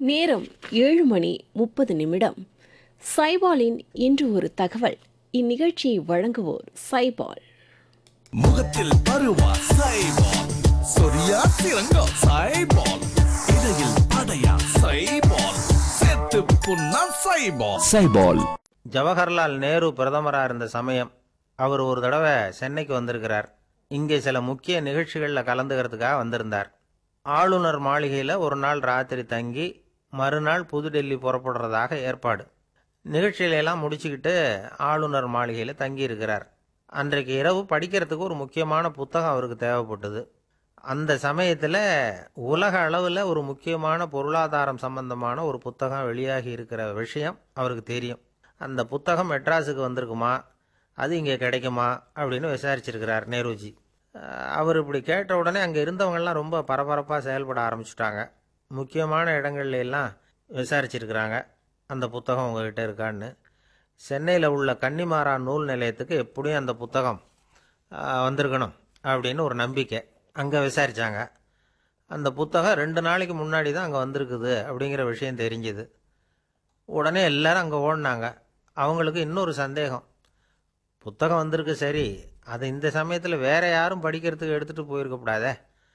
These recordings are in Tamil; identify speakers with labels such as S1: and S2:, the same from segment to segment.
S1: நேரம் ஏழு மணி முப்பது நிமிடம் சைபாலின் இன்று ஒரு தகவல் இந்நிகழ்ச்சியை வழங்குவோர் சைபால்
S2: முகத்தில் பருவா சைபால் சொரியா சிறங்கோ சைபால் இடையில் அடையா சைபால் செத்து புண்ணா சைபால்
S3: சைபால்
S4: ஜவஹர்லால் நேரு பிரதமராக இருந்த சமயம் அவர் ஒரு தடவை சென்னைக்கு வந்திருக்கிறார் இங்கே சில முக்கிய நிகழ்ச்சிகளில் கலந்துக்கிறதுக்காக வந்திருந்தார் ஆளுநர் மாளிகையில் ஒரு நாள் ராத்திரி தங்கி மறுநாள் புதுடெல்லி புறப்படுறதாக ஏற்பாடு நிகழ்ச்சிகளை எல்லாம் முடிச்சுக்கிட்டு ஆளுநர் மாளிகையில் தங்கியிருக்கிறார் அன்றைக்கு இரவு படிக்கிறதுக்கு ஒரு முக்கியமான புத்தகம் அவருக்கு தேவைப்பட்டது அந்த சமயத்தில் உலக அளவில் ஒரு முக்கியமான பொருளாதாரம் சம்பந்தமான ஒரு புத்தகம் வெளியாகி இருக்கிற விஷயம் அவருக்கு தெரியும் அந்த புத்தகம் மெட்ராஸுக்கு வந்திருக்குமா அது இங்கே கிடைக்குமா அப்படின்னு விசாரிச்சிருக்கிறார் நேருஜி அஹ் அவர் இப்படி கேட்ட உடனே அங்கே இருந்தவங்கெல்லாம் ரொம்ப பரபரப்பாக செயல்பட ஆரம்பிச்சிட்டாங்க முக்கியமான இடங்கள்ல எல்லாம் விசாரிச்சிருக்கிறாங்க அந்த புத்தகம் உங்ககிட்ட இருக்கான்னு சென்னையில் உள்ள கன்னிமாரா நூல் நிலையத்துக்கு எப்படியும் அந்த புத்தகம் அஹ், வந்திருக்கணும் அப்படின்னு ஒரு நம்பிக்கை அங்கே விசாரித்தாங்க அந்த புத்தகம் ரெண்டு நாளைக்கு முன்னாடி தான் அங்கே வந்திருக்குது அப்படிங்கிற விஷயம் தெரிஞ்சுது உடனே எல்லாரும் அங்கே ஓடினாங்க அவங்களுக்கு இன்னொரு சந்தேகம் புத்தகம் வந்திருக்கு சரி அது இந்த சமயத்தில் வேற யாரும் படிக்கிறதுக்கு எடுத்துகிட்டு போயிருக்கக்கூடாதே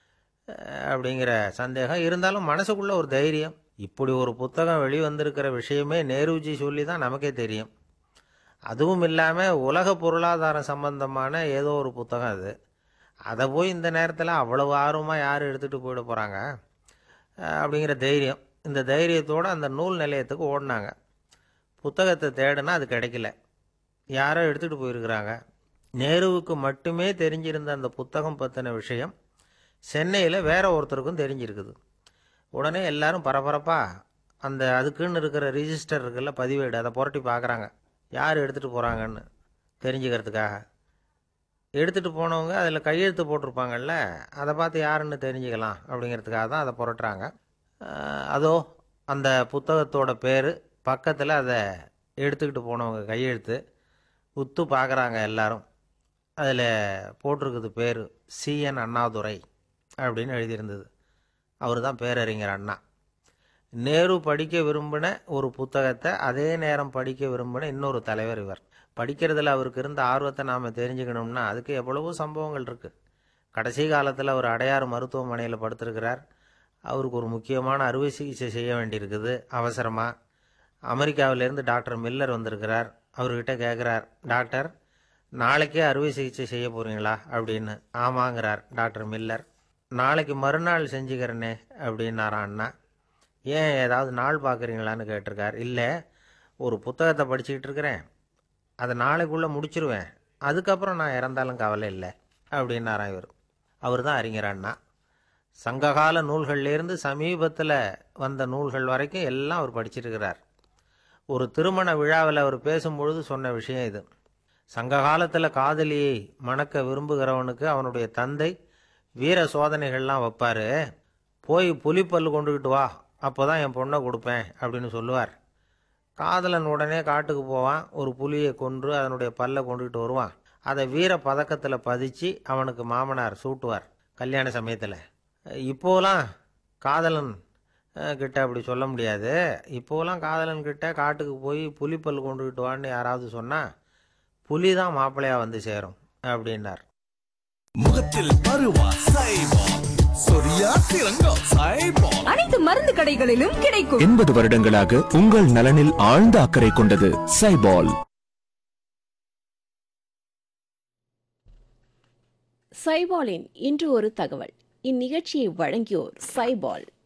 S4: அஹ் அப்படிங்கிற சந்தேகம் இருந்தாலும் மனசுக்குள்ள ஒரு தைரியம் இப்படி ஒரு புத்தகம் வெளிவந்திருக்கிற விஷயமே நேருஜி சொல்லி தான் நமக்கே தெரியும் அதுவும் இல்லாமல் உலக பொருளாதாரம் சம்பந்தமான ஏதோ ஒரு புத்தகம் அது அதை போய் இந்த நேரத்தில் அவ்வளவு ஆர்வமாக யார் எடுத்துகிட்டு போயிட போகிறாங்க அப்படிங்கிற தைரியம் இந்த தைரியத்தோடு அந்த நூல் நிலையத்துக்கு ஓடினாங்க புத்தகத்தை தேடுனா அது கிடைக்கல யாரோ எடுத்துகிட்டு போயிருக்கிறாங்க நேருவுக்கு மட்டுமே தெரிஞ்சிருந்த அந்த புத்தகம் பற்றின விஷயம் சென்னையில் வேற ஒருத்தருக்கும் தெரிஞ்சிருக்குது உடனே எல்லாரும் பரபரப்பாக அந்த அதுக்குன்னு இருக்கிற ரிஜிஸ்டர் இருக்குல்ல பதிவேடு அதை புரட்டி பார்க்குறாங்க யார் எடுத்துகிட்டு போகிறாங்கன்னு தெரிஞ்சுக்கிறதுக்காக எடுத்துகிட்டு போனவங்க அதில் கையெழுத்து போட்டிருப்பாங்கல்ல அதை பார்த்து யாருன்னு தெரிஞ்சுக்கலாம் அப்படிங்கிறதுக்காக தான் அதை புரட்டுறாங்க அஹ் அதோ அந்த புத்தகத்தோட பேர் பக்கத்தில் அதை எடுத்துக்கிட்டு போனவங்க கையெழுத்து உத்து பார்க்குறாங்க எல்லாரும் அதில் போட்டிருக்குது பேர் சிஎன் அண்ணாதுரை அப்படின்னு எழுதியிருந்தது அவர் தான் பேரறிஞர் அண்ணா நேரு படிக்க விரும்பின ஒரு புத்தகத்தை அதே நேரம் படிக்க விரும்பின இன்னொரு தலைவர் இவர் படிக்கிறதுல அவருக்கு இருந்த ஆர்வத்தை நாம் தெரிஞ்சுக்கணும்னா அதுக்கு எவ்வளவோ சம்பவங்கள் இருக்குது கடைசி காலத்தில் அவர் அடையாறு மருத்துவமனையில் படுத்திருக்கிறார் அவருக்கு ஒரு முக்கியமான அறுவை சிகிச்சை செய்ய வேண்டியிருக்குது அவசரமாக அமெரிக்காவிலேருந்து டாக்டர் மில்லர் வந்திருக்கிறார் அவர்கிட்ட கேட்குறார் டாக்டர் நாளைக்கே அறுவை சிகிச்சை செய்ய போகிறீங்களா அப்படின்னு ஆமாங்கிறார் டாக்டர் மில்லர் நாளைக்கு மறுநாள் செஞ்சுக்கிறேனே அப்படின்னாராம் அண்ணா ஏன் ஏதாவது நாள் பார்க்குறீங்களான்னு கேட்டிருக்கார் இல்லை ஒரு புத்தகத்தை படிச்சுக்கிட்டு இருக்கிறேன் அதை நாளைக்குள்ளே முடிச்சிருவேன் அதுக்கப்புறம் நான் இறந்தாலும் கவலை இல்லை அப்படின்னாராம் இவர் அவர் தான் அறிஞர் அண்ணா சங்ககால நூல்கள்லேருந்து சமீபத்தில் வந்த நூல்கள் வரைக்கும் எல்லாம் அவர் படிச்சிருக்கிறார் ஒரு திருமண விழாவில் அவர் பேசும்பொழுது சொன்ன விஷயம் இது சங்க காலத்தில் காதலியை மணக்க விரும்புகிறவனுக்கு அவனுடைய தந்தை வீர சோதனைகள்லாம் வைப்பார் போய் புலிப்பல் கொண்டுக்கிட்டு வா அப்போ தான் என் பொண்ணை கொடுப்பேன் அப்படின்னு சொல்லுவார் காதலன் உடனே காட்டுக்கு போவான் ஒரு புலியை கொன்று அதனுடைய பல்லை கொண்டுக்கிட்டு வருவான் அதை வீர பதக்கத்தில் பதிச்சு அவனுக்கு மாமனார் சூட்டுவார் கல்யாண சமயத்தில் இப்போலாம் காதலன் அஹ், கிட்ட அப்படி சொல்ல முடியாது இப்போலாம் காதலன் கிட்ட காட்டுக்கு போய் புலிப்பல் கொண்டுக்கிட்டு வான்னு யாராவது சொன்னால் புலி தான் மாப்பிள்ளையாக வந்து சேரும் அப்படின்னார்
S2: முகத்தில் பருவா சைபால் சொரியா சிறங்கோ சைபால்
S5: அனைத்து மருந்து கடைகளிலும் கிடைக்கும்
S3: எண்பது வருடங்களாக உங்கள் நலனில் ஆழ்ந்த அக்கறை கொண்டது சைபால்
S1: சைபாலின் இன்று ஒரு தகவல் இந்நிகழ்ச்சியை வழங்கியோர் சைபால்